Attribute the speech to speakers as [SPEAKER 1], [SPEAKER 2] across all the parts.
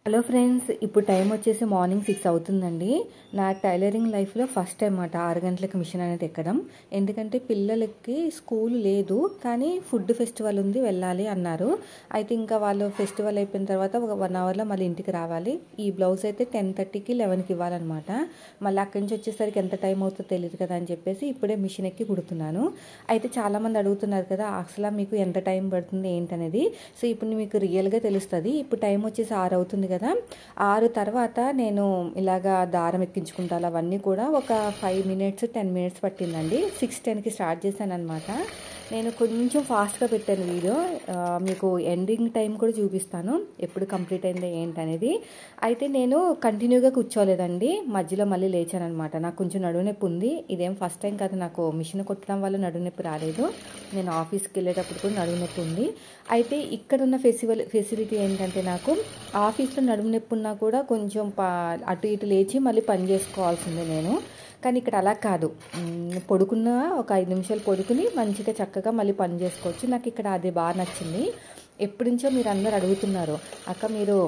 [SPEAKER 1] hello friends ఇప్పుడు time వచ్చేసి morning six అవుతుందండి నా టైలరింగ్ లైఫ్లో ఫస్ట్ టైం అన్నమాట ఆరు గంటలకు మిషన్ అనేది ఎక్కడం ఎందుకంటే పిల్లలకి స్కూల్ లేదు కానీ ఫుడ్ ఫెస్టివల్ ఉంది వెళ్ళాలి అన్నారు అయితే ఇంకా వాళ్ళు ఫెస్టివల్ అయిపోయిన తర్వాత ఒక వన్ అవర్లో మళ్ళీ ఇంటికి రావాలి ఈ బ్లౌజ్ అయితే టెన్ థర్టీకి లెవెన్కి ఇవ్వాలన్నమాట మళ్ళీ అక్కడి నుంచి వచ్చేసరికి ఎంత టైం అవుతుందో తెలియదు కదా అని చెప్పేసి ఇప్పుడే మిషన్ ఎక్కి కుడుతున్నాను అయితే చాలామంది అడుగుతున్నారు కదా అసలు మీకు ఎంత టైం పడుతుంది ఏంటనేది సో ఇప్పుడు మీకు రియల్గా తెలుస్తుంది ఇప్పుడు టైం వచ్చేసి ఆరు అవుతుంది కదా ఆరు తర్వాత నేను ఇలాగా దారం ఎక్కించుకుంటాను అవన్నీ కూడా ఒక ఫైవ్ మినిట్స్ టెన్ మినిట్స్ పట్టిందండి సిక్స్ టెన్కి స్టార్ట్ చేశాను అనమాట నేను కొంచెం ఫాస్ట్గా పెట్టాను వీడియో ఆ, మీకు ఎండింగ్ టైం కూడా చూపిస్తాను ఎప్పుడు కంప్లీట్ అయిందో ఏంటనేది అయితే నేను కంటిన్యూగా కూర్చోలేదండి మధ్యలో మళ్ళీ లేచానమాట నాకు కొంచెం నడునొప్పి ఉంది ఇదేం ఫస్ట్ టైం కాదు నాకు మిషన్ కొట్టడం వల్ల నడునొప్పి రాలేదు నేను ఆఫీస్కి వెళ్ళేటప్పుడు కూడా నడునొప్పి ఉంది అయితే ఇక్కడ ఉన్న ఫెసివల్ ఫెసిలిటీ ఏంటంటే నాకు ఆఫీస్లో నడుము నొప్పి ఉన్నా కూడా కొంచెం పా అటు ఇటు లేచి మళ్ళీ పని చేసుకోవాల్సిందే నేను కానీ ఇక్కడ అలా కాదు మ్, పడుకున్న ఒక ఐదు నిమిషాలు పడుకుని మంచిగా చక్కగా మళ్ళీ పని చేసుకోవచ్చు నాకు ఇక్కడ అది బాగా నచ్చింది ఎప్పటి నుంచో మీరు అందరు అడుగుతున్నారు అక్క మీరు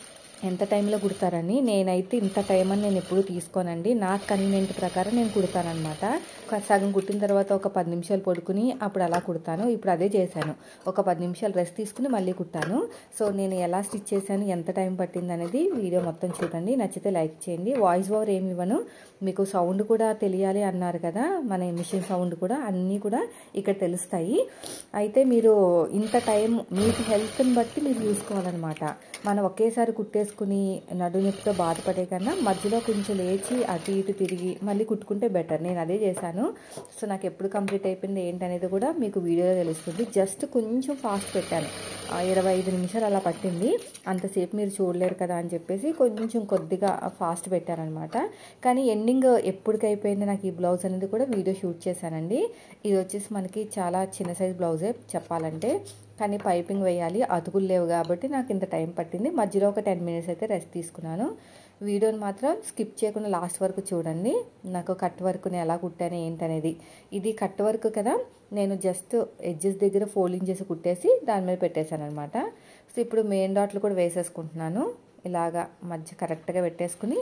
[SPEAKER 1] ఎంత టైంలో కుడతారని నేనైతే ఇంత టైం అని నేను ఎప్పుడు తీసుకోనండి నాకు కన్వీనియంట్ ప్రకారం నేను కుడతానమాట సగం కుట్టిన తర్వాత ఒక పది నిమిషాలు పడుకుని అప్పుడు అలా కుడతాను ఇప్పుడు అదే చేశాను ఒక పది నిమిషాలు రెస్ట్ తీసుకుని మళ్ళీ కుట్టాను సో నేను ఎలా స్టిచ్ చేశాను ఎంత టైం పట్టింది అనేది వీడియో మొత్తం చూడండి నచ్చితే లైక్ చేయండి వాయిస్ ఓవర్ ఏమి ఇవ్వను మీకు సౌండ్ కూడా తెలియాలి అన్నారు కదా మన మిషన్ సౌండ్ కూడా అన్నీ కూడా ఇక్కడ తెలుస్తాయి అయితే మీరు ఇంత టైం మీకు హెల్త్ని బట్టి మీరు చూసుకోవాలన్నమాట మనం ఒకేసారి కుట్టేసుకుని నడునొప్పితో బాధపడే కన్నా మధ్యలో కొంచెం లేచి అటు ఇటు తిరిగి మళ్ళీ కుట్టుకుంటే బెటర్ నేను అదే చేశాను సో నాకు ఎప్పుడు కంప్లీట్ అయిపోయింది ఏంటనేది కూడా మీకు వీడియోలో తెలుస్తుంది జస్ట్ కొంచెం ఫాస్ట్ పెట్టాను ఆ, ఇరవై ఐదు నిమిషాలు అలా పట్టింది అంతసేపు మీరు చూడలేరు కదా అని చెప్పేసి కొంచెం కొద్దిగా ఫాస్ట్ పెట్టారనమాట కానీ ఎండింగ్ ఎప్పటికి అయిపోయింది నాకు ఈ బ్లౌజ్ అనేది కూడా వీడియో షూట్ చేశానండి ఇది వచ్చేసి మనకి చాలా చిన్న సైజ్ బ్లౌజే చెప్పాలంటే కానీ పైపింగ్ వేయాలి అతుకులు లేవు కాబట్టి నాకు ఇంత టైం పట్టింది మధ్యలో ఒక టెన్ మినిట్స్ అయితే రెస్ట్ తీసుకున్నాను వీడియోని మాత్రం స్కిప్ చేయకుండా లాస్ట్ వరకు చూడండి నాకు కట్ వర్క్ని ఎలా కుట్టాను ఏంటనేది ఇది కట్ వర్క్ కదా నేను జస్ట్ ఎడ్జెస్ దగ్గర ఫోల్డింగ్ చేసి కుట్టేసి దాని మీద పెట్టేశాను అనమాట సో ఇప్పుడు మెయిన్ డాట్లు కూడా వేసేసుకుంటున్నాను ఇలాగా మధ్య కరెక్ట్గా పెట్టేసుకుని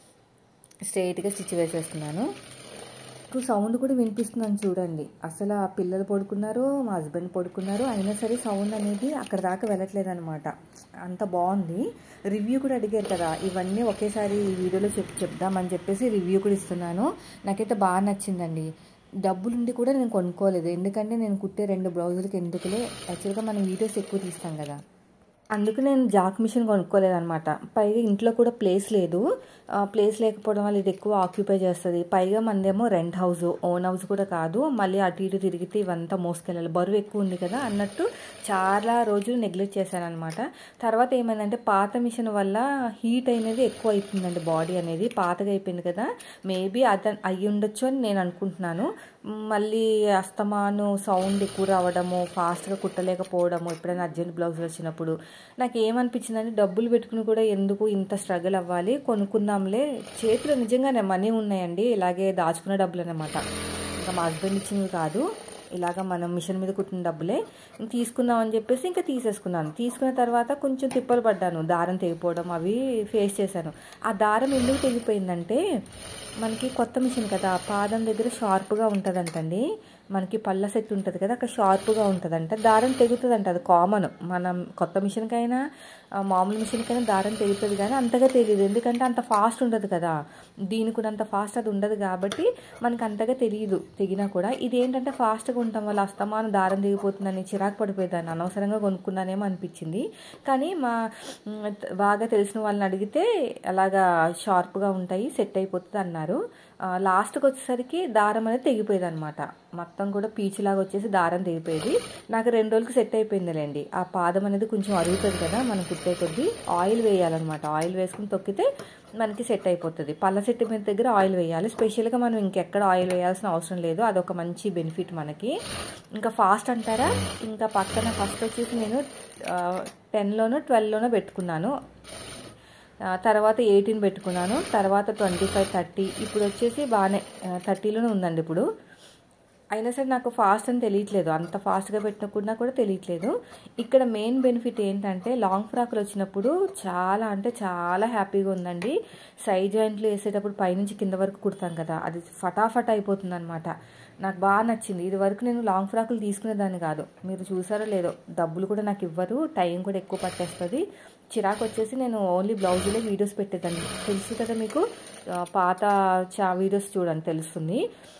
[SPEAKER 1] స్ట్రైట్గా స్టిచ్ వేసేస్తున్నాను ఇప్పుడు సౌండ్ కూడా వినిపిస్తుందని చూడండి అసలు ఆ పిల్లలు పడుకున్నారు మా హస్బెండ్ పడుకున్నారు అయినా సరే సౌండ్ అనేది అక్కడ దాకా వెళ్ళట్లేదు అనమాట అంత బాగుంది రివ్యూ కూడా అడిగారు కదా ఇవన్నీ ఒకేసారి ఈ వీడియోలో చెప్ చెప్దామని చెప్పేసి రివ్యూ కూడా ఇస్తున్నాను నాకైతే బాగా నచ్చిందండి డబ్బులుండి కూడా నేను కొనుక్కోలేదు ఎందుకంటే నేను కుట్టే రెండు బ్లౌజులకి ఎందుకులే యాక్చువల్గా మనం వీడియోస్ ఎక్కువ తీస్తాం కదా అందుకు నేను జాక్ మిషన్ కొనుక్కోలేదనమాట పైగా ఇంట్లో కూడా ప్లేస్ లేదు ఆ, ప్లేస్ లేకపోవడం వల్ల ఇది ఎక్కువ ఆక్యుపై చేస్తుంది పైగా మనదేమో రెంట్ హౌస్ ఓన్ హౌస్ కూడా కాదు మళ్ళీ అటు ఇటు తిరిగితే ఇవంతా మోసుకెళ్ళాలి బరువు ఎక్కువ ఉంది కదా అన్నట్టు చాలా రోజులు నెగ్లెక్ట్ చేశాను అనమాట తర్వాత ఏమైందంటే పాత మిషన్ వల్ల హీట్ అనేది ఎక్కువ అయిపోయిందండి బాడీ అనేది పాతగా అయిపోయింది కదా మేబీ అద అయ్యి ఉండొచ్చు అని నేను అనుకుంటున్నాను మళ్ళీ అస్తమాను సౌండ్ ఎక్కువ రావడము ఫాస్ట్గా కుట్టలేకపోవడము ఎప్పుడైనా అర్జెంట్ బ్లౌజ్ వచ్చినప్పుడు నాకు ఏమనిపించిందంటే డబ్బులు పెట్టుకుని కూడా ఎందుకు ఇంత స్ట్రగుల్ అవ్వాలి కొనుక్కుందాంలే చేతిలో నిజంగానే మనీ ఉన్నాయండి ఇలాగే దాచుకున్న డబ్బులు అనమాట ఇంకా మా హస్బెండ్ ఇచ్చినవి కాదు ఇలాగ మనం మిషన్ మీద కుట్టిన డబ్బులే ఇంక తీసుకుందాం అని చెప్పేసి ఇంకా తీసేసుకున్నాను తీసుకున్న తర్వాత కొంచెం తిప్పలు పడ్డాను దారం తెగిపోవడం అవి ఫేస్ చేశాను ఆ దారం ఎందుకు తెగిపోయిందంటే మనకి కొత్త మిషన్ కదా పాదం దగ్గర షార్ప్గా ఉంటుందంటండి మనకి పళ్ళ సెట్ ఉంటుంది కదా అక్కడ షార్ప్గా ఉంటుందంట దారం తెగుతుందంట అది కామన్ మనం కొత్త మిషన్కైనా ఆ, మామూలు మిషన్కైనా దారం తెగుతుంది కానీ అంతగా తెలియదు ఎందుకంటే అంత ఫాస్ట్ ఉండదు కదా దీనికి కూడా అంత ఫాస్ట్ అది ఉండదు కాబట్టి మనకు అంతగా తెలియదు తెగినా కూడా ఇది ఏంటంటే ఫాస్ట్గా ఉండటం వల్ల అస్తమానం దారం తెగిపోతుందని చిరాకు పడిపోయేదాన్ని అనవసరంగా కొనుక్కున్నానేమో అనిపించింది కానీ మా మ్, బాగా తెలిసిన వాళ్ళని అడిగితే అలాగా షార్ప్గా ఉంటాయి సెట్ అయిపోతుంది అన్నారు ఆ, లాస్ట్కి వచ్చేసరికి దారం అనేది తెగిపోయేది అనమాట మొత్తం కూడా పీచులాగా వచ్చేసి దారం తెగిపోయేది నాకు రెండు రోజులకి సెట్ అయిపోయిందిలేండి ఆ పాదం అనేది కొంచెం అరుగుతుంది కదా మనం కుట్టే కొద్దీ ఆయిల్ వేయాలన్నమాట ఆయిల్ వేసుకుని తొక్కితే మనకి సెట్ అయిపోతుంది పళ్ళ సెట్ మీద దగ్గర ఆయిల్ వేయాలి స్పెషల్గా మనం ఇంకెక్కడ ఆయిల్ వేయాల్సిన అవసరం లేదు అదొక మంచి బెనిఫిట్ మనకి ఇంకా ఫాస్ట్ అంటారా ఇంకా పక్కన ఫస్ట్ వచ్చేసి నేను టెన్లోనో ట్వెల్వ్లోనో పెట్టుకున్నాను ఆ, తర్వాత ఎయిటీన్ పెట్టుకున్నాను తర్వాత ట్వంటీ ఫైవ్ థర్టీ ఇప్పుడు వచ్చేసి బాగానే థర్టీలోనే ఉందండి ఇప్పుడు అయినా సరే నాకు ఫాస్ట్ అని తెలియట్లేదు అంత ఫాస్ట్గా పెట్టినకున్నా కూడా తెలియట్లేదు ఇక్కడ మెయిన్ బెనిఫిట్ ఏంటంటే లాంగ్ ఫ్రాక్లు వచ్చినప్పుడు చాలా అంటే చాలా హ్యాపీగా ఉందండి సైడ్ జాయింట్లు వేసేటప్పుడు పైనుంచి కింద వరకు కుడతాం కదా అది ఫటాఫట్ అయిపోతుంది అనమాట నాకు బాగా నచ్చింది ఇది వరకు నేను లాంగ్ ఫ్రాకులు తీసుకునేదాన్ని కాదు మీరు చూసారో లేదో డబ్బులు కూడా నాకు ఇవ్వరు టైం కూడా ఎక్కువ పట్టేస్తుంది చిరాకు వచ్చేసి నేను ఓన్లీ బ్లౌజులే వీడియోస్ పెట్టేదాన్ని తెలుసు కదా మీకు ఆ, పాత చా వీడియోస్ చూడండి తెలుస్తుంది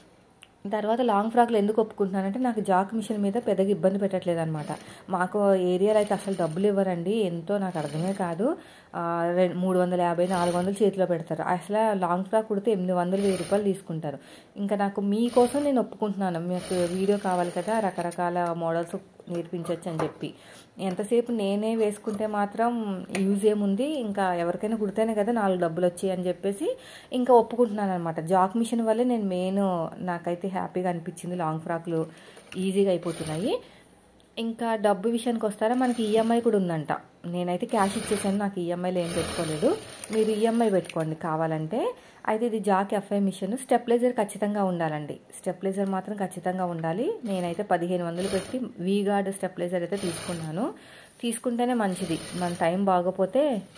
[SPEAKER 1] తర్వాత లాంగ్ ఫ్రాక్లు ఎందుకు ఒప్పుకుంటున్నానంటే నాకు జాక్ మిషన్ మీద పెద్దగా ఇబ్బంది పెట్టట్లేదు అనమాట మాకు ఏరియాలో అయితే అసలు డబ్బులు ఇవ్వరండి ఎంతో నాకు అర్థమే కాదు ఆ, రెండు మూడు వందల యాభై నాలుగు వందలు చేతిలో పెడతారు అసలు లాంగ్ ఫ్రాక్ కుడితే ఎనిమిది వందలు వెయ్యి రూపాయలు తీసుకుంటారు ఇంకా నాకు మీకోసం నేను ఒప్పుకుంటున్నాను మీకు వీడియో కావాలి కదా రకరకాల మోడల్స్ నేర్పించవచ్చు అని చెప్పి ఎంతసేపు నేనే వేసుకుంటే మాత్రం యూజ్ ఏముంది ఇంకా ఎవరికైనా కుడితేనే కదా నాలుగు డబ్బులు వచ్చాయి అని చెప్పేసి ఇంకా ఒప్పుకుంటున్నాను అనమాట జాక్ మిషన్ వల్లే నేను మెయిన్ నాకైతే హ్యాపీగా అనిపించింది లాంగ్ ఫ్రాక్లు ఈజీగా అయిపోతున్నాయి ఇంకా డబ్బు విషయానికి వస్తారా మనకి ఈఎంఐ కూడా ఉందంట నేనైతే క్యాష్ ఇచ్చేసాను నాకు ఈఎంఐలో ఏం పెట్టుకోలేదు మీరు ఈఎంఐ పెట్టుకోండి కావాలంటే అయితే ఇది జాక్ ఎఫ్ఐ మిషన్ స్టెప్లైజర్ ఖచ్చితంగా ఉండాలండి స్టెప్లైజర్ మాత్రం ఖచ్చితంగా ఉండాలి నేనైతే పదిహేను వందలు పెట్టి వీగార్డ్ స్టెప్లైజర్ అయితే తీసుకున్నాను తీసుకుంటేనే మంచిది మన టైం బాగోపోతే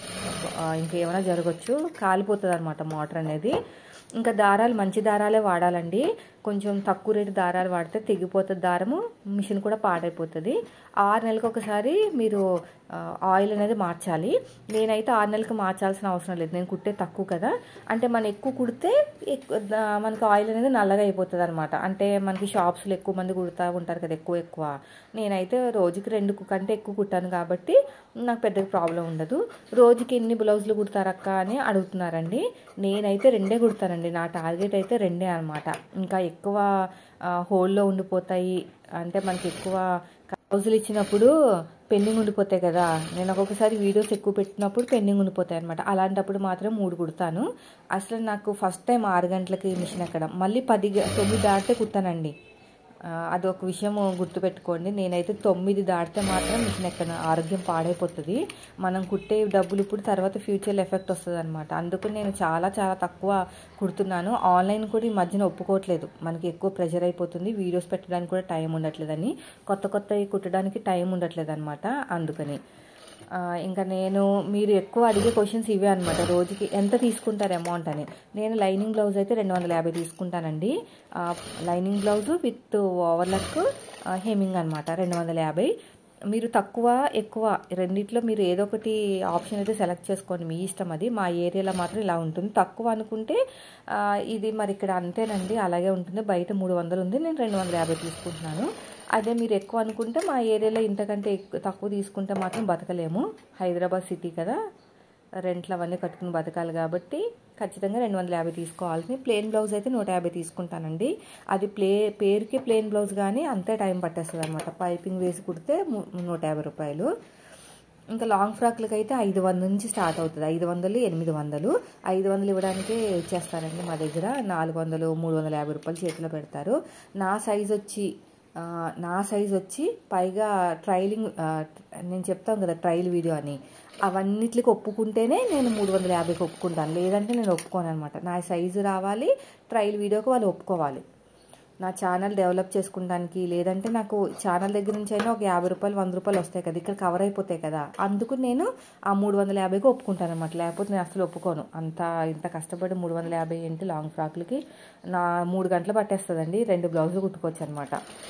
[SPEAKER 1] ఆ, ఇంకేమైనా జరగచ్చు కాలిపోతుంది అనమాట మోటార్ అనేది ఇంకా దారాలు మంచి దారాలే వాడాలండి కొంచెం తక్కువ రేటు దారాలు వాడితే తెగిపోతుంది దారము మిషన్ కూడా పాడైపోతుంది ఆరు నెలలకు ఒకసారి మీరు ఆ, ఆయిల్ అనేది మార్చాలి నేనైతే ఆరు నెలలకు మార్చాల్సిన అవసరం లేదు నేను కుట్టే తక్కువ కదా అంటే మనం ఎక్కువ కుడితే ఎక్కువ దా- మనకి ఆయిల్ అనేది నల్లగా అయిపోతుంది అనమాట అంటే మనకి షాప్స్లో ఎక్కువ మంది కుడతా ఉంటారు కదా ఎక్కువ ఎక్కువ నేనైతే రోజుకి రెండు కు- కంటే ఎక్కువ కుట్టాను కాబట్టి నాకు పెద్దగా ప్రాబ్లం ఉండదు రోజుకి ఎన్ని బ్లౌజులు కుడతారక్క అని అడుగుతున్నారండి నేనైతే రెండే కుడతానండి నా టార్గెట్ అయితే రెండే అనమాట ఇంకా ఎక్కువ ఆ, హోల్లో ఉండిపోతాయి అంటే మనకి ఎక్కువ బ్లౌజులు ఇచ్చినప్పుడు పెండింగ్ ఉండిపోతాయి కదా నేను ఒక్కొక్కసారి వీడియోస్ ఎక్కువ పెట్టినప్పుడు పెండింగ్ ఉండిపోతాయి అనమాట అలాంటప్పుడు మాత్రం మూడు కుడతాను అసలు నాకు ఫస్ట్ టైం ఆరు గంటలకి మిషన్ ఎక్కడం మళ్ళీ పది గ- తొమ్మిది దాటితే కుట్టానండి ఆ, అదొక విషయం గుర్తుపెట్టుకోండి నేనైతే తొమ్మిది దాటితే మాత్రం మిషన్ ఎక్కడ ఆరోగ్యం పాడైపోతుంది మనం కుట్టే డబ్బులు ఇప్పుడు తర్వాత ఫ్యూచర్లో ఎఫెక్ట్ వస్తుంది అనమాట అందుకు నేను చాలా చాలా తక్కువ కుడుతున్నాను ఆన్లైన్ కూడా ఈ మధ్యన ఒప్పుకోవట్లేదు మనకి ఎక్కువ ప్రెషర్ అయిపోతుంది వీడియోస్ పెట్టడానికి కూడా టైం ఉండట్లేదని కొత్త కొత్తవి కుట్టడానికి టైం ఉండట్లేదు అనమాట అందుకని ఆ, ఇంకా నేను మీరు ఎక్కువ అడిగే క్వశ్చన్స్ ఇవే అనమాట రోజుకి ఎంత తీసుకుంటారు అమౌంట్ అని నేను లైనింగ్ బ్లౌజ్ అయితే రెండు వందల యాభై తీసుకుంటానండి ఆ, lining blouse with overlock hemming అనమాట రెండు వందల యాభై మీరు తక్కువ ఎక్కువ రెండిట్లో మీరు ఏదో ఒకటి ఆప్షన్ అయితే సెలెక్ట్ చేసుకోండి మీ ఇష్టం అది మా ఏరియాలో మాత్రం ఇలా ఉంటుంది తక్కువ అనుకుంటే ఆ, ఇది మరి ఇక్కడ అంతేనండి అలాగే ఉంటుంది బయట మూడు వందలు ఉంది నేను రెండు వందల యాభై తీసుకుంటున్నాను అదే మీరు ఎక్కువ అనుకుంటే మా ఏరియాలో ఇంతకంటే ఎక్కువ తక్కువ తీసుకుంటే మాత్రం బతకలేము హైదరాబాద్ సిటీ కదా రెంట్లు అవన్నీ కట్టుకుని బతకాలి కాబట్టి ఖచ్చితంగా రెండు వందల యాభై తీసుకోవాల్సింది ప్లెయిన్ బ్లౌజ్ అయితే నూట యాభై తీసుకుంటానండి అది ప్లే పేరుకి ప్లెయిన్ బ్లౌజ్ కానీ అంతే టైం పట్టేస్తుంది అనమాట పైపింగ్ వేసి కుడితే ము- నూట యాభై రూపాయలు ఇంకా లాంగ్ ఫ్రాక్లకి అయితే ఐదు వందల నుంచి స్టార్ట్ అవుతుంది ఐదు వందలు ఎనిమిది వందలు ఐదు వందలు ఇవ్వడానికే ఇచ్చేస్తారండి మా దగ్గర నాలుగు వందలు మూడు వందల యాభై రూపాయలు చేతిలో పెడతారు నా సైజ్ వచ్చి ఆ, నా సైజ్ వచ్చి పైగా ట్రైలింగ్ ఆ, నేను చెప్తాను కదా ట్రయల్ వీడియో అని అవన్నిటికి ఒప్పుకుంటేనే నేను మూడు వందల యాభైకి ఒప్పుకుంటాను లేదంటే నేను ఒప్పుకోను అనమాట నా సైజు రావాలి ట్రయల్ వీడియోకి వాళ్ళు ఒప్పుకోవాలి నా ఛానల్ డెవలప్ చేసుకుంటానికి లేదంటే నాకు ఛానల్ దగ్గర నుంచి అయినా ఒక యాభై రూపాయలు వంద రూపాయలు వస్తాయి కదా ఇక్కడ కవర్ అయిపోతాయి కదా అందుకు నేను ఆ మూడు వందల యాభైకి ఒప్పుకుంటాను అనమాట లేకపోతే నేను అసలు ఒప్పుకోను అంత ఇంత కష్టపడి మూడు వందల యాభై ఏంటి లాంగ్ ఫ్రాక్లకి నా మూడు గంటలు పట్టేస్తుందండి రెండు బ్లౌజులు కుట్టుకోవచ్చు అనమాట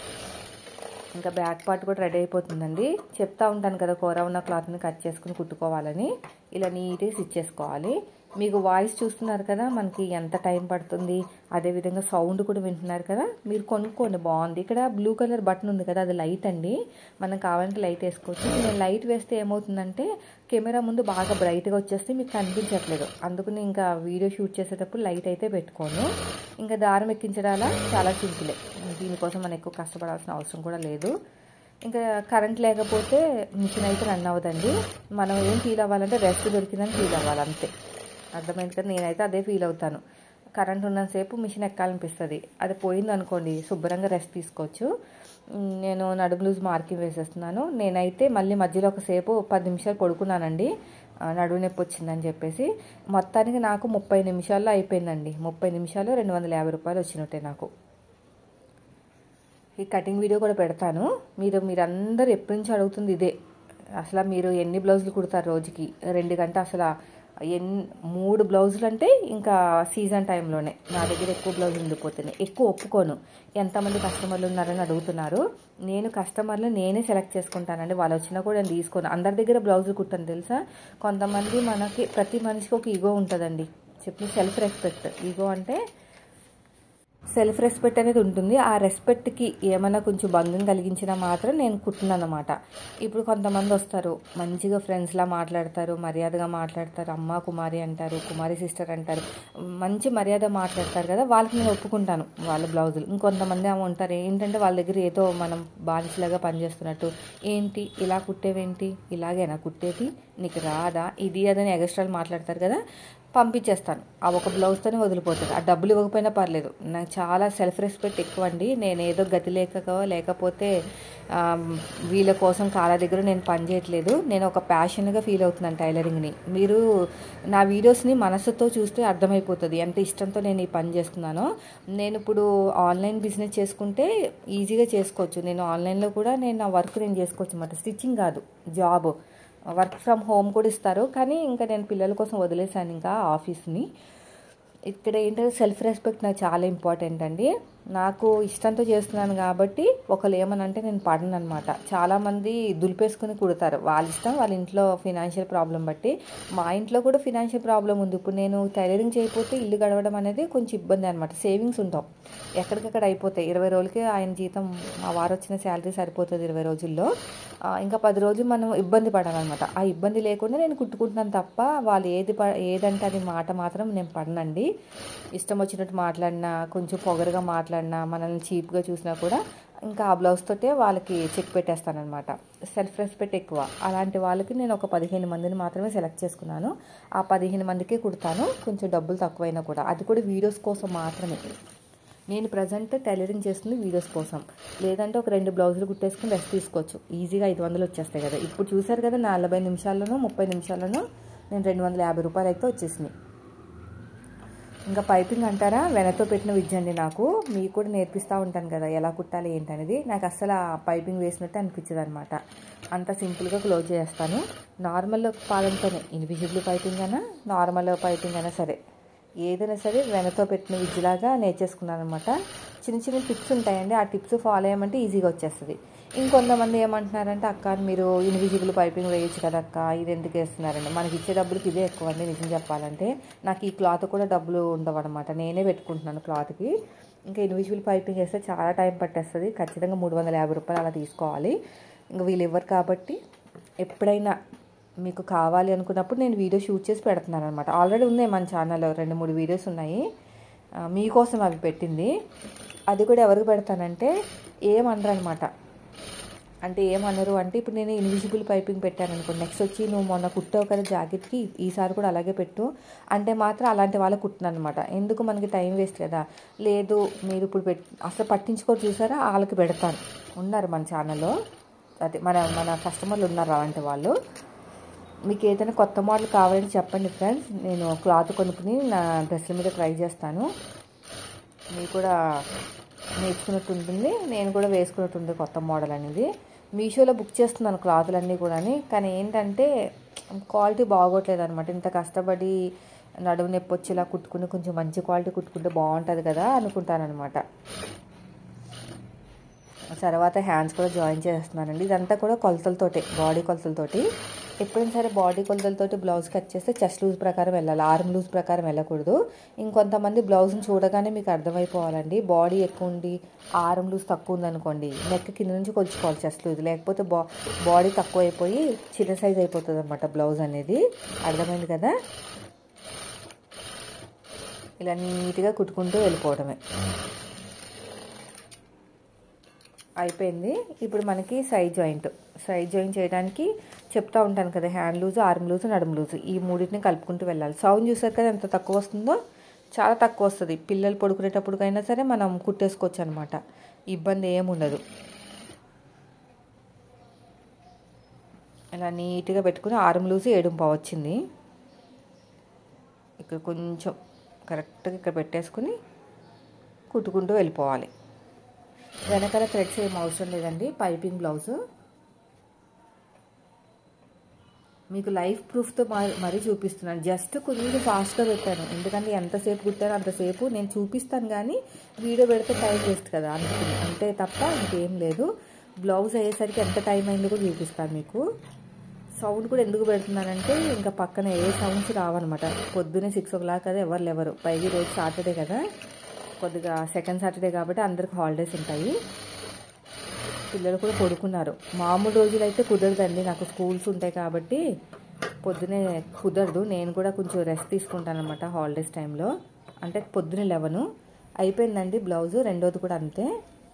[SPEAKER 1] ఇంకా బ్యాక్ పార్ట్ కూడా రెడీ అయిపోతుందండి చెప్తా ఉంటాను కదా కూర ఉన్న క్లాత్ని కట్ చేసుకుని కుట్టుకోవాలని ఇలా నీట్గా స్టిచ్ చేసుకోవాలి మీకు వాయిస్ చూస్తున్నారు కదా మనకి ఎంత టైం పడుతుంది అదేవిధంగా సౌండ్ కూడా వింటున్నారు కదా మీరు కొనుక్కోండి బాగుంది ఇక్కడ బ్లూ కలర్ బటన్ ఉంది కదా అది లైట్ అండి మనం కావాలంటే లైట్ వేసుకోవచ్చు నేను లైట్ వేస్తే ఏమవుతుందంటే కెమెరా ముందు బాగా బ్రైట్గా వచ్చేస్తే మీకు కనిపించట్లేదు అందుకని ఇంకా వీడియో షూట్ చేసేటప్పుడు లైట్ అయితే పెట్టుకోను ఇంకా దారం ఎక్కించడాల చాలా సింపులే దీనికోసం మనం ఎక్కువ కష్టపడాల్సిన అవసరం కూడా లేదు ఇంకా కరెంట్ లేకపోతే మిషన్ అయితే రన్ అవ్వదండి మనం ఏం ఫీల్ అవ్వాలంటే రెస్ట్ దొరికిందని ఫీల్ అవ్వాలి అంతే అర్థమైంది కదా నేనైతే అదే ఫీల్ అవుతాను కరెంట్ ఉన్నంతసేపు మిషన్ ఎక్కాలనిపిస్తుంది అది పోయింది అనుకోండి శుభ్రంగా రెస్ట్ తీసుకోవచ్చు ఉమ్, నేను నడుము లూజ్ మార్కింగ్ వేసేస్తున్నాను నేనైతే మళ్ళీ మధ్యలో ఒకసేపు పది నిమిషాలు పడుకున్నానండి ఆ, నడుము నొప్పి వచ్చిందని చెప్పేసి మొత్తానికి నాకు ముప్పై నిమిషాల్లో అయిపోయిందండి ముప్పై నిమిషాలు రెండు వందల యాభై రూపాయలు వచ్చినట్టే నాకు ఈ కటింగ్ వీడియో కూడా పెడతాను మీరు మీరందరూ ఎప్పటి నుంచి అడుగుతుంది ఇదే అసలు మీరు ఎన్ని బ్లౌజులు కుడతారు రోజుకి రెండు గంట అసలు ఎన్ మూడు బ్లౌజులు అంటే ఇంకా సీజన్ టైంలోనే నా దగ్గర ఎక్కువ బ్లౌజులు ఉండిపోతున్నాయి ఎక్కువ ఒప్పుకోను ఎంతమంది కస్టమర్లు ఉన్నారని అడుగుతున్నారు నేను కస్టమర్లు నేనే సెలెక్ట్ చేసుకుంటానండి వాళ్ళు వచ్చినా కూడా నేను తీసుకోను అందరి దగ్గర బ్లౌజులు కుట్టాను తెలుసా కొంతమంది మనకి ప్రతి మనిషికి ఒక ఈగో ఉంటుందండి చెప్పి సెల్ఫ్ రెస్పెక్ట్ ఈగో అంటే సెల్ఫ్ రెస్పెక్ట్ అనేది ఉంటుంది ఆ రెస్పెక్ట్కి ఏమైనా కొంచెం భంగం కలిగించినా మాత్రం నేను కుట్టినమాట ఇప్పుడు కొంతమంది వస్తారు మంచిగా ఫ్రెండ్స్లా మాట్లాడతారు మర్యాదగా మాట్లాడతారు అమ్మ కుమారి అంటారు కుమారి సిస్టర్ అంటారు మంచి మర్యాద మాట్లాడతారు కదా వాళ్ళకి నేను ఒప్పుకుంటాను వాళ్ళ బ్లౌజులు ఇంకొంతమంది ఏమో ఉంటారు ఏంటంటే వాళ్ళ దగ్గర ఏదో మనం బానిసలాగా పనిచేస్తున్నట్టు ఏంటి ఇలా కుట్టేవేంటి ఇలాగేనా కుట్టేది నీకు రాదా ఇది అదని ఎగస్ట్రాలు మాట్లాడతారు కదా పంపించేస్తాను ఆ ఒక బ్లౌజ్తోనే వదిలిపోతుంది ఆ డబ్బులు ఇవ్వకపోయినా పర్లేదు నాకు చాలా సెల్ఫ్ రెస్పెక్ట్ ఎక్కువ అండి నేను ఏదో గతి లేకో లేకపోతే వీళ్ళ కోసం కాళ్ళ దగ్గర నేను పని చేయట్లేదు నేను ఒక ప్యాషన్గా ఫీల్ అవుతున్నాను టైలరింగ్ని మీరు నా వీడియోస్ని మనసుతో చూస్తే అర్థమైపోతుంది ఎంత ఇష్టంతో నేను ఈ పని చేస్తున్నానో నేను ఇప్పుడు ఆన్లైన్ బిజినెస్ చేసుకుంటే ఈజీగా చేసుకోవచ్చు నేను ఆన్లైన్లో కూడా నేను నా వర్క్ నేను చేసుకోవచ్చు అన్నమాట స్టిచ్చింగ్ కాదు జాబ్ వర్క్ ఫ్రమ్ హోమ్ కూడా ఇస్తారు కానీ ఇంకా నేను పిల్లల కోసం వదిలేశాను ఇంకా ఆఫీస్ని ఇక్కడ ఏంటంటే సెల్ఫ్ రెస్పెక్ట్ నాకు చాలా ఇంపార్టెంట్ అండి నాకు ఇష్టంతో చేస్తున్నాను కాబట్టి ఒకళ్ళు ఏమనంటే నేను పడను అనమాట చాలామంది దులిపేసుకుని కుడతారు వాళ్ళ ఇష్టం వాళ్ళ ఇంట్లో ఫినాన్షియల్ ప్రాబ్లం బట్టి మా ఇంట్లో కూడా ఫినాన్షియల్ ప్రాబ్లం ఉంది ఇప్పుడు నేను టైలరింగ్ చేయకపోతే ఇల్లు గడవడం అనేది కొంచెం ఇబ్బంది అనమాట సేవింగ్స్ ఉంటాం ఎక్కడికక్కడ అయిపోతాయి ఇరవై రోజులకి ఆయన జీతం మా వారు వచ్చిన శాలరీ సరిపోతుంది ఇరవై రోజుల్లో ఇంకా పది రోజులు మనం ఇబ్బంది పడాలన్నమాట ఆ ఇబ్బంది లేకుండా నేను కుట్టుకుంటున్నాను తప్ప వాళ్ళు ఏది ప ఏదంటే అది మాట మాత్రం నేను పడనండి ఇష్టం వచ్చినట్టు మాట్లాడినా కొంచెం పొగరుగా మాట్లాడినా మనల్ని చీప్గా చూసినా కూడా ఇంకా ఆ బ్లౌజ్ తోటే వాళ్ళకి చెక్ పెట్టేస్తానమాట సెల్ఫ్ రెస్పెక్ట్ ఎక్కువ అలాంటి వాళ్ళకి నేను ఒక పదిహేను మందిని మాత్రమే సెలెక్ట్ చేసుకున్నాను ఆ పదిహేను మందికి కుడతాను కొంచెం డబ్బులు తక్కువైనా కూడా అది కూడా వీడియోస్ కోసం మాత్రమే నేను ప్రజెంట్ టైలరింగ్ చేస్తుంది వీడియోస్ కోసం లేదంటే ఒక రెండు బ్లౌజులు కుట్టేసుకుని రెస్ట్ తీసుకోవచ్చు ఈజీగా ఐదు వందలు వచ్చేస్తాయి కదా ఇప్పుడు చూసారు కదా నలభై నిమిషాల్లోనూ ముప్పై నిమిషాల్లోనూ నేను రెండు వందల యాభై రూపాయలు అయితే వచ్చేసినాయి ఇంకా పైపింగ్ అంటారా వెనతో పెట్టిన విద్య అండి నాకు మీకు కూడా నేర్పిస్తూ ఉంటాను కదా ఎలా కుట్టాలి ఏంటనేది నాకు అస్సలు ఆ పైపింగ్ వేసినట్టు అనిపించదు అనమాట అంత సింపుల్గా క్లోజ్ చేస్తాను నార్మల్ పాదంతోనే ఇన్విజిబుల్ పైపింగ్ అయినా నార్మల్ పైపింగ్ అయినా సరే ఏదైనా సరే వెనతో పెట్టిన విద్యలాగా నేర్చేసుకున్నాను అనమాట చిన్న చిన్న టిప్స్ ఉంటాయండి ఆ టిప్స్ ఫాలో అయ్యమంటే ఈజీగా వచ్చేస్తుంది ఇంకొంతమంది ఏమంటున్నారంటే అక్క మీరు ఇన్విజిబుల్ పైపింగ్ వేయచ్చు కదా అక్క ఇది ఎందుకు వేస్తున్నారండి మనకి ఇచ్చే డబ్బులకి ఇదే ఎక్కువ అండి నిజం చెప్పాలంటే నాకు ఈ క్లాత్ కూడా డబ్బులు ఉండవు అనమాట నేనే పెట్టుకుంటున్నాను క్లాత్కి ఇంకా ఇన్విజిబుల్ పైపింగ్ వేస్తే చాలా టైం పట్టేస్తుంది ఖచ్చితంగా మూడు వందల యాభై రూపాయలు అలా తీసుకోవాలి ఇంకా వీళ్ళు ఇవ్వరు కాబట్టి ఎప్పుడైనా మీకు కావాలి అనుకున్నప్పుడు నేను వీడియో షూట్ చేసి పెడుతున్నాను అనమాట ఆల్రెడీ ఉన్నాయి మన ఛానల్లో రెండు మూడు వీడియోస్ ఉన్నాయి మీకోసం అవి పెట్టింది అది కూడా ఎవరికి పెడతానంటే ఏమనరు అనమాట అంటే ఏమన్నారు అంటే ఇప్పుడు నేను ఇన్విజిబుల్ పైపింగ్ పెట్టాను అనుకో నెక్స్ట్ వచ్చి నువ్వు మొన్న కుట్టావు కదా జాకెట్కి ఈసారి కూడా అలాగే పెట్టు అంటే మాత్రం అలాంటి వాళ్ళకి కుట్టినాను అనమాట ఎందుకు మనకి టైం వేస్ట్ కదా లేదు మీరు ఇప్పుడు పెట్ అసలు పట్టించుకోరు చూసారా వాళ్ళకి పెడతాను ఉన్నారు మన ఛానల్లో అదే మన మన కస్టమర్లు ఉన్నారు అలాంటి వాళ్ళు మీకు ఏదైనా కొత్త మోడల్ కావాలని చెప్పండి ఫ్రెండ్స్ నేను క్లాత్ కొనుక్కుని నా డ్రెస్ల మీద ట్రై చేస్తాను మీకు కూడా నేర్చుకున్నట్టు ఉంటుంది నేను కూడా వేసుకున్నట్టు ఉంది కొత్త మోడల్ అనేది మీషోలో బుక్ చేస్తున్నాను క్లాతులన్నీ కూడా కానీ ఏంటంటే క్వాలిటీ బాగోట్లేదు అనమాట ఇంత కష్టపడి నడుము నొప్పి వచ్చి ఇలా కుట్టుకుని కొంచెం మంచి క్వాలిటీ కుట్టుకుంటే బాగుంటుంది కదా అనుకుంటానమాట తర్వాత హ్యాండ్స్ కూడా జాయిన్ చేస్తున్నానండి ఇదంతా కూడా కొలతలతోటి బాడీ కొలతలతోటి ఎప్పుడైనా సరే బాడీ కొలతలతోటి బ్లౌజ్ కట్ చేస్తే చెస్ట్ లూజ్ ప్రకారం వెళ్ళాలి ఆర్మ్ లూజ్ ప్రకారం వెళ్ళకూడదు ఇంకొంతమంది బ్లౌజ్ని చూడగానే మీకు అర్థమైపోవాలండి బాడీ ఎక్కువ ఉండి ఆర్మ్ లూజ్ తక్కువ ఉందనుకోండి నెక్ కింద నుంచి కొలుచుకోవాలి చెస్ట్ లూజ్ లేకపోతే బా బాడీ తక్కువ అయిపోయి చిన్న సైజ్ అయిపోతుంది అనమాట బ్లౌజ్ అనేది అర్థమైంది కదా ఇలా నీట్గా కుట్టుకుంటూ వెళ్ళిపోవడమే అయిపోయింది ఇప్పుడు మనకి సైడ్ జాయింట్ సైడ్ జాయింట్ చేయడానికి చెప్తా ఉంటాను కదా హ్యాండ్ లూజ్ ఆర్మ్ లూజ్ నడుము లూజ్ ఈ మూడింటిని కలుపుకుంటూ వెళ్ళాలి సౌండ్ చూసారు కదా ఎంత తక్కువ వస్తుందో చాలా తక్కువ వస్తుంది పిల్లలు పడుకునేటప్పటికైనా సరే మనం కుట్టేసుకోవచ్చు అనమాట ఇబ్బంది ఏముండదు ఇలా నీట్గా పెట్టుకుని ఆర్మ్ లూజ్ ఏడుంపా వచ్చింది ఇక్కడ కొంచెం కరెక్ట్గా ఇక్కడ పెట్టేసుకుని కుట్టుకుంటూ వెళ్ళిపోవాలి వెనకాల థ్రెడ్స్ ఏం అవసరం లేదండి పైపింగ్ బ్లౌజ్ మీకు లైఫ్ ప్రూఫ్తో మరీ చూపిస్తున్నాను జస్ట్ కొంచెం ఫాస్ట్గా పెట్టాను ఎందుకంటే ఎంతసేపు కుట్టానో అంతసేపు నేను చూపిస్తాను కానీ వీడియో పెడితే టైం వేస్ట్ కదా అందుకని అంతే తప్ప ఇంకేం లేదు బ్లౌజ్ అయ్యేసరికి ఎంత టైం అయిందో కూడా చూపిస్తాను మీకు సౌండ్ కూడా ఎందుకు పెడుతున్నానంటే ఇంకా పక్కన ఏ సౌండ్స్ రావన్నమాట పొద్దున్నే సిక్స్ ఓ క్లాక్ కదా ఎవరు లేవరు పైకి రోజు సాటర్డే కదా కొద్దిగా సెకండ్ సాటర్డే కాబట్టి అందరికి హాలిడేస్ ఉంటాయి పిల్లలు కూడా పడుకున్నారు మామూలు రోజులైతే కుదరదండి నాకు స్కూల్స్ ఉంటాయి కాబట్టి పొద్దునే కుదరదు నేను కూడా కొంచెం రెస్ట్ తీసుకుంటాను అనమాట హాలిడేస్ టైంలో అంటే పొద్దునే లెవెను అయిపోయిందండి బ్లౌజు రెండోది కూడా అంతే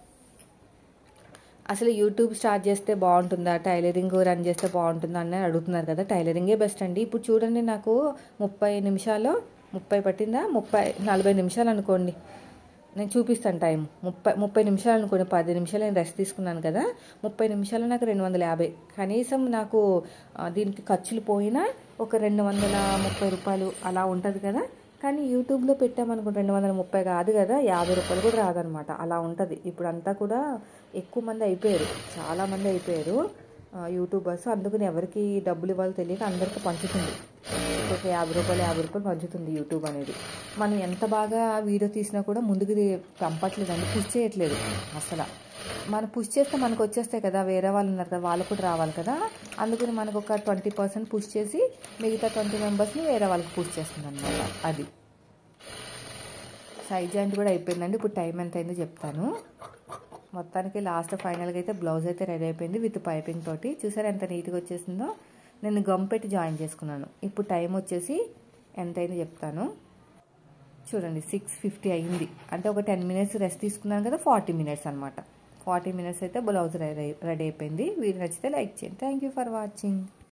[SPEAKER 1] అసలు యూట్యూబ్ స్టార్ట్ చేస్తే బాగుంటుందా టైలరింగ్ రన్ చేస్తే బాగుంటుందా అని అడుగుతున్నారు కదా టైలరింగే బెస్ట్ అండి ఇప్పుడు చూడండి నాకు ముప్పై నిమిషాలు ముప్పై పట్టిందా ముప్పై నలభై నిమిషాలు అనుకోండి నేను చూపిస్తాను టైం ముప్పై ముప్పై నిమిషాలు అనుకోండి పది నిమిషాలు నేను రెస్ట్ తీసుకున్నాను కదా ముప్పై నిమిషాలు నాకు రెండు వందల యాభై కనీసం నాకు దీనికి ఖర్చులు పోయినా ఒక రెండు వందల ముప్పై రూపాయలు అలా ఉంటుంది కదా కానీ యూట్యూబ్లో పెట్టామనుకుంటే రెండు వందల ముప్పై కాదు కదా యాభై రూపాయలు కూడా రాదనమాట అలా ఉంటుంది ఇప్పుడు అంతా కూడా ఎక్కువ మంది అయిపోయారు చాలామంది అయిపోయారు యూట్యూబర్స్ అందుకని ఎవరికి డబ్బులు ఇవ్వాలో తెలియక అందరికీ పంచుతుంది ఒక యాభై రూపాయలు యాభై రూపాయలు పంచుతుంది యూట్యూబ్ అనేది మనం ఎంత బాగా వీడియో తీసినా కూడా ముందుకు పంపట్లేదండి పుష్ చేయట్లేదు అసలు మనం పుష్ చేస్తే మనకు వచ్చేస్తాయి కదా వేరే వాళ్ళు ఉన్నారు కదా వాళ్ళు కూడా రావాలి కదా అందుకని మనకు ఒక ట్వంటీ పర్సెంట్ పుష్ చేసి మిగతా ట్వంటీ మెంబర్స్ని వేరే వాళ్ళకి పుష్ చేస్తుంది అనమాట అది సైజ్ జాయింట్ కూడా అయిపోయిందండి ఇప్పుడు టైం ఎంత అయిందో చెప్తాను మొత్తానికి లాస్ట్ ఫైనల్గా అయితే బ్లౌజ్ అయితే రెడీ అయిపోయింది విత్ పైపింగ్ తోటి చూసారు ఎంత నీట్గా వచ్చేసిందో నేను గమ్ పెట్టి జాయిన్ చేసుకున్నాను ఇప్పుడు టైం వచ్చేసి ఎంత అయిందో చెప్తాను చూడండి సిక్స్ ఫిఫ్టీ అయింది అంటే ఒక టెన్ మినిట్స్ రెస్ట్ తీసుకున్నాను కదా ఫార్టీ మినిట్స్ అనమాట ఫార్టీ మినిట్స్ అయితే బ్లౌజ్ రెడీ రెడీ అయిపోయింది వీడియో నచ్చితే లైక్ చేయండి థ్యాంక్ యూ ఫర్ వాచింగ్